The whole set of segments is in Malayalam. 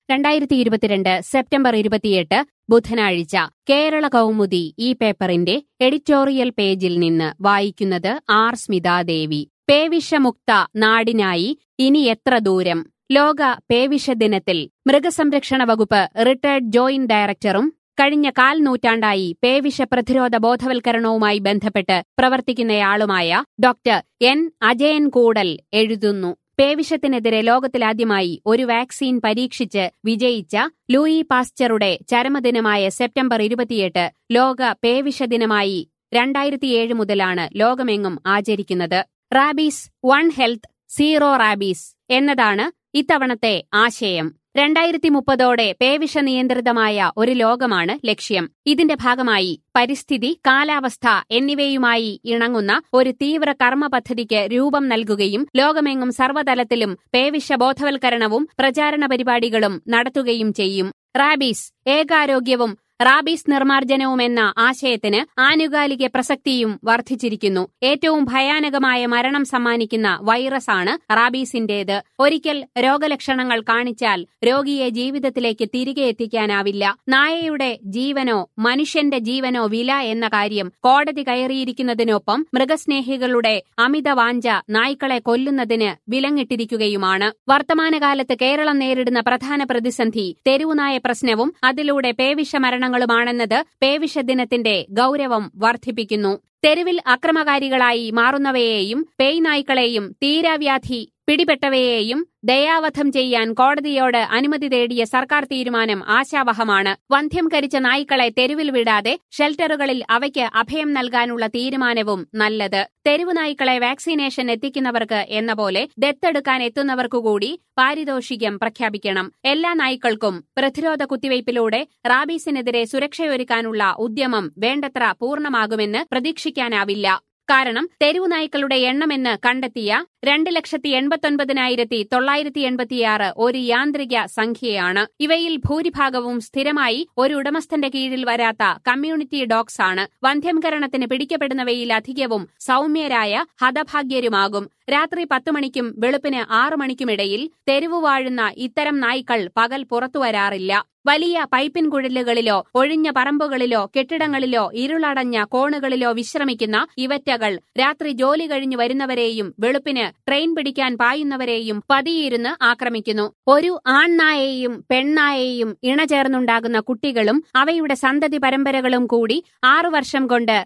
രണ്ടായിരത്തി ഇരുപത്തിരണ്ട് സെപ്റ്റംബർ ഇരുപത്തിയെട്ട് ബുധനാഴ്ച കേരള കൗമുദി ഈ പേപ്പറിന്റെ എഡിറ്റോറിയൽ പേജിൽ നിന്ന് വായിക്കുന്നത് ആർ സ്മിതാദേവി പേവിഷമുക്ത നാടിനായി ഇനി എത്ര ദൂരം ലോക പേവിഷ ദിനത്തിൽ മൃഗസംരക്ഷണ വകുപ്പ് റിട്ടയർഡ് ജോയിന്റ് ഡയറക്ടറും കഴിഞ്ഞ കാൽ നൂറ്റാണ്ടായി പേവിഷ പ്രതിരോധ ബോധവൽക്കരണവുമായി ബന്ധപ്പെട്ട് പ്രവർത്തിക്കുന്നയാളുമായ ഡോക്ടർ എൻ അജയൻ കൂടൽ എഴുതുന്നു പേവിഷത്തിനെതിരെ ലോകത്തിലാദ്യമായി ഒരു വാക്സിൻ പരീക്ഷിച്ച് വിജയിച്ച ലൂയി പാസ്ചറുടെ ചരമദിനമായ സെപ്റ്റംബർ ഇരുപത്തിയെട്ട് ലോക പേവിഷ ദിനമായി രണ്ടായിരത്തിയേഴ് മുതലാണ് ലോകമെങ്ങും ആചരിക്കുന്നത് rabies one health zero rabies എന്നതാണ് ഇത്തവണത്തെ ആശയം രണ്ടായിരത്തി മുപ്പതോടെ പേവിഷ നിയന്ത്രിതമായ ഒരു ലോകമാണ് ലക്ഷ്യം ഇതിന്റെ ഭാഗമായി പരിസ്ഥിതി കാലാവസ്ഥ എന്നിവയുമായി ഇണങ്ങുന്ന ഒരു തീവ്ര കർമ്മ പദ്ധതിക്ക് രൂപം നൽകുകയും ലോകമെങ്ങും സർവ്വതലത്തിലും പേവിഷ ബോധവൽക്കരണവും പ്രചാരണ പരിപാടികളും നടത്തുകയും ചെയ്യും റാബീസ് ഏകാരോഗ്യവും റാബീസ് നിർമ്മാർജ്ജനവും എന്ന ആശയത്തിന് ആനുകാലിക പ്രസക്തിയും വർദ്ധിച്ചിരിക്കുന്നു ഏറ്റവും ഭയാനകമായ മരണം സമ്മാനിക്കുന്ന വൈറസാണ് റാബീസിന്റേത് ഒരിക്കൽ രോഗലക്ഷണങ്ങൾ കാണിച്ചാൽ രോഗിയെ ജീവിതത്തിലേക്ക് തിരികെ എത്തിക്കാനാവില്ല നായയുടെ ജീവനോ മനുഷ്യന്റെ ജീവനോ വില എന്ന കാര്യം കോടതി കയറിയിരിക്കുന്നതിനൊപ്പം മൃഗസ്നേഹികളുടെ അമിത വാഞ്ച നായ്ക്കളെ കൊല്ലുന്നതിന് വിലങ്ങിട്ടിരിക്കുകയുമാണ് വർത്തമാനകാലത്ത് കേരളം നേരിടുന്ന പ്രധാന പ്രതിസന്ധി തെരുവുനായ പ്രശ്നവും അതിലൂടെ പേവിഷ മരണങ്ങളുമാണെന്നത് പേവിഷ ദിനത്തിന്റെ ഗൌരവം വർദ്ധിപ്പിക്കുന്നു തെരുവിൽ അക്രമകാരികളായി മാറുന്നവയെയും പേയ് നായ്ക്കളെയും തീരാവ്യാധി പിടിപെട്ടവയെയും ദയാവധം ചെയ്യാൻ കോടതിയോട് അനുമതി തേടിയ സർക്കാർ തീരുമാനം ആശാവഹമാണ് വന്ധ്യംകരിച്ച നായ്ക്കളെ തെരുവിൽ വിടാതെ ഷെൽട്ടറുകളിൽ അവയ്ക്ക് അഭയം നൽകാനുള്ള തീരുമാനവും നല്ലത് തെരുവു നായ്ക്കളെ വാക്സിനേഷൻ എത്തിക്കുന്നവർക്ക് എന്ന പോലെ ദത്തെടുക്കാൻ എത്തുന്നവർക്കുകൂടി പാരിതോഷികം പ്രഖ്യാപിക്കണം എല്ലാ നായ്ക്കൾക്കും പ്രതിരോധ കുത്തിവയ്പിലൂടെ റാബീസിനെതിരെ സുരക്ഷയൊരുക്കാനുള്ള ഉദ്യമം വേണ്ടത്ര പൂർണ്ണമാകുമെന്ന് പ്രതീക്ഷിക്കാനാവില്ല കാരണം തെരുവു നായ്ക്കളുടെ എണ്ണമെന്ന് കണ്ടെത്തിയ രണ്ട് ലക്ഷത്തി എൺപത്തൊൻപതിനായിരത്തി തൊള്ളായിരത്തി എൺപത്തിയാറ് ഒരു യാന്ത്രിക സംഖ്യയാണ് ഇവയിൽ ഭൂരിഭാഗവും സ്ഥിരമായി ഒരു ഉടമസ്ഥന്റെ കീഴിൽ വരാത്ത കമ്മ്യൂണിറ്റി ഡോഗ്സ് ആണ് വന്ധ്യംകരണത്തിന് പിടിക്കപ്പെടുന്നവയിൽ അധികവും സൗമ്യരായ ഹതഭാഗ്യരുമാകും രാത്രി പത്തു മണിക്കും വെളുപ്പിന് ആറു മണിക്കുമിടയിൽ തെരുവു വാഴുന്ന ഇത്തരം നായ്ക്കൾ പകൽ പുറത്തുവരാറില്ല വലിയ പൈപ്പിൻ കുഴലുകളിലോ ഒഴിഞ്ഞ പറമ്പുകളിലോ കെട്ടിടങ്ങളിലോ ഇരുളടഞ്ഞ കോണുകളിലോ വിശ്രമിക്കുന്ന ഇവറ്റകൾ രാത്രി ജോലി കഴിഞ്ഞു വരുന്നവരെയും വെളുപ്പിന് ട്രെയിൻ പിടിക്കാൻ പായുന്നവരെയും പതിയിരുന്ന് ആക്രമിക്കുന്നു ഒരു ആൺനായെയും പെൺനായെയും ഇണചേർന്നുണ്ടാകുന്ന കുട്ടികളും അവയുടെ സന്തതി പരമ്പരകളും കൂടി ആറു വർഷം കൊണ്ട്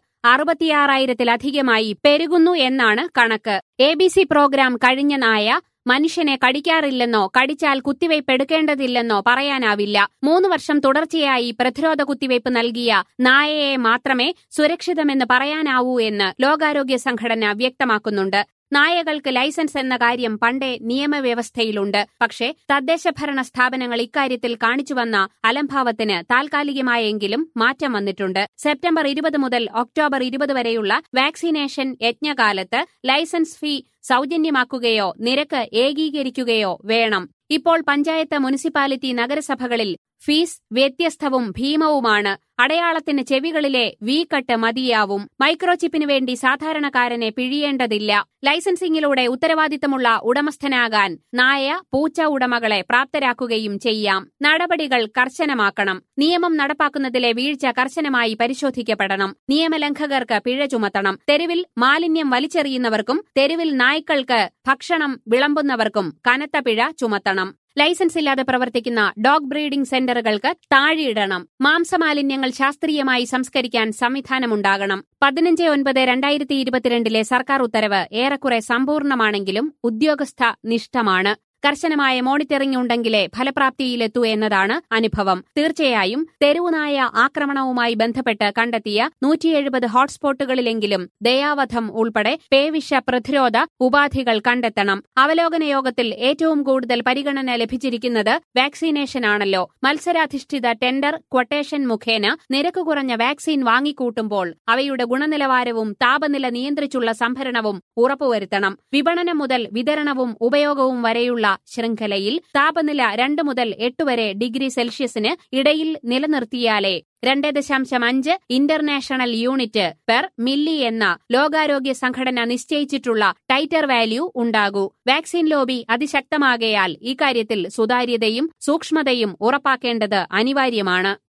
അറുപത്തിയാറായിരത്തിലധികമായി പെരുകുന്നു എന്നാണ് കണക്ക് എ ബി സി പ്രോഗ്രാം കഴിഞ്ഞ നായ മനുഷ്യനെ കടിക്കാറില്ലെന്നോ കടിച്ചാൽ കുത്തിവയ്പ് എടുക്കേണ്ടതില്ലെന്നോ പറയാനാവില്ല മൂന്ന് വർഷം തുടർച്ചയായി പ്രതിരോധ കുത്തിവയ്പ് നൽകിയ നായയെ മാത്രമേ സുരക്ഷിതമെന്ന് പറയാനാവൂ എന്ന് ലോകാരോഗ്യ സംഘടന വ്യക്തമാക്കുന്നുണ്ട് നായകൾക്ക് ലൈസൻസ് എന്ന കാര്യം പണ്ടേ നിയമവ്യവസ്ഥയിലുണ്ട് പക്ഷേ തദ്ദേശഭരണ സ്ഥാപനങ്ങൾ ഇക്കാര്യത്തിൽ കാണിച്ചുവന്ന അലംഭാവത്തിന് താൽക്കാലികമായെങ്കിലും മാറ്റം വന്നിട്ടുണ്ട് സെപ്റ്റംബർ ഇരുപത് മുതൽ ഒക്ടോബർ ഇരുപത് വരെയുള്ള വാക്സിനേഷൻ യജ്ഞകാലത്ത് ലൈസൻസ് ഫീ സൗജന്യമാക്കുകയോ നിരക്ക് ഏകീകരിക്കുകയോ വേണം ഇപ്പോൾ പഞ്ചായത്ത് മുനിസിപ്പാലിറ്റി നഗരസഭകളിൽ ഫീസ് വ്യത്യസ്തവും ഭീമവുമാണ് അടയാളത്തിന് ചെവികളിലെ വി കട്ട് മതിയാവും മൈക്രോചിപ്പിനു വേണ്ടി സാധാരണക്കാരനെ പിഴിയേണ്ടതില്ല ലൈസൻസിംഗിലൂടെ ഉത്തരവാദിത്തമുള്ള ഉടമസ്ഥനാകാൻ നായ പൂച്ച ഉടമകളെ പ്രാപ്തരാക്കുകയും ചെയ്യാം നടപടികൾ കർശനമാക്കണം നിയമം നടപ്പാക്കുന്നതിലെ വീഴ്ച കർശനമായി പരിശോധിക്കപ്പെടണം നിയമലംഘകർക്ക് പിഴ ചുമത്തണം തെരുവിൽ മാലിന്യം വലിച്ചെറിയുന്നവർക്കും തെരുവിൽ നായ്ക്കൾക്ക് ഭക്ഷണം വിളമ്പുന്നവർക്കും കനത്ത പിഴ ചുമത്തണം ലൈസൻസ് ഇല്ലാതെ പ്രവർത്തിക്കുന്ന ഡോഗ് ബ്രീഡിംഗ് സെന്ററുകൾക്ക് താഴെയിടണം മാംസമാലിന്യങ്ങൾ ശാസ്ത്രീയമായി സംസ്കരിക്കാൻ സംവിധാനമുണ്ടാകണം പതിനഞ്ച് ഒൻപത് രണ്ടായിരത്തി ഇരുപത്തിരണ്ടിലെ സർക്കാർ ഉത്തരവ് ഏറെക്കുറെ സമ്പൂർണ്ണമാണെങ്കിലും ഉദ്യോഗസ്ഥ നിഷ്ഠമാണ് കർശനമായ മോണിറ്ററിംഗ് ഉണ്ടെങ്കിലേ ഫലപ്രാപ്തിയിലെത്തൂ എന്നതാണ് അനുഭവം തീർച്ചയായും തെരുവുനായ ആക്രമണവുമായി ബന്ധപ്പെട്ട് കണ്ടെത്തിയ നൂറ്റിയെഴുപത് ഹോട്ട്സ്പോട്ടുകളിലെങ്കിലും ദയാവധം ഉൾപ്പെടെ പേവിഷ പ്രതിരോധ ഉപാധികൾ കണ്ടെത്തണം അവലോകന യോഗത്തിൽ ഏറ്റവും കൂടുതൽ പരിഗണന ലഭിച്ചിരിക്കുന്നത് വാക്സിനേഷനാണല്ലോ മത്സരാധിഷ്ഠിത ടെൻഡർ ക്വട്ടേഷൻ മുഖേന നിരക്ക് കുറഞ്ഞ വാക്സിൻ വാങ്ങിക്കൂട്ടുമ്പോൾ അവയുടെ ഗുണനിലവാരവും താപനില നിയന്ത്രിച്ചുള്ള സംഭരണവും ഉറപ്പുവരുത്തണം വിപണനം മുതൽ വിതരണവും ഉപയോഗവും വരെയുള്ള ശൃംഖലയിൽ താപനില രണ്ട് മുതൽ എട്ട് വരെ ഡിഗ്രി സെൽഷ്യസിന് ഇടയിൽ നിലനിർത്തിയാലേ രണ്ട് ദശാംശം അഞ്ച് ഇന്റർനാഷണൽ യൂണിറ്റ് പെർ മില്ലി എന്ന ലോകാരോഗ്യ സംഘടന നിശ്ചയിച്ചിട്ടുള്ള ടൈറ്റർ വാല്യൂ ഉണ്ടാകൂ വാക്സിൻ ലോബി അതിശക്തമാകയാൽ ഇക്കാര്യത്തിൽ സുതാര്യതയും സൂക്ഷ്മതയും ഉറപ്പാക്കേണ്ടത് അനിവാര്യമാണ്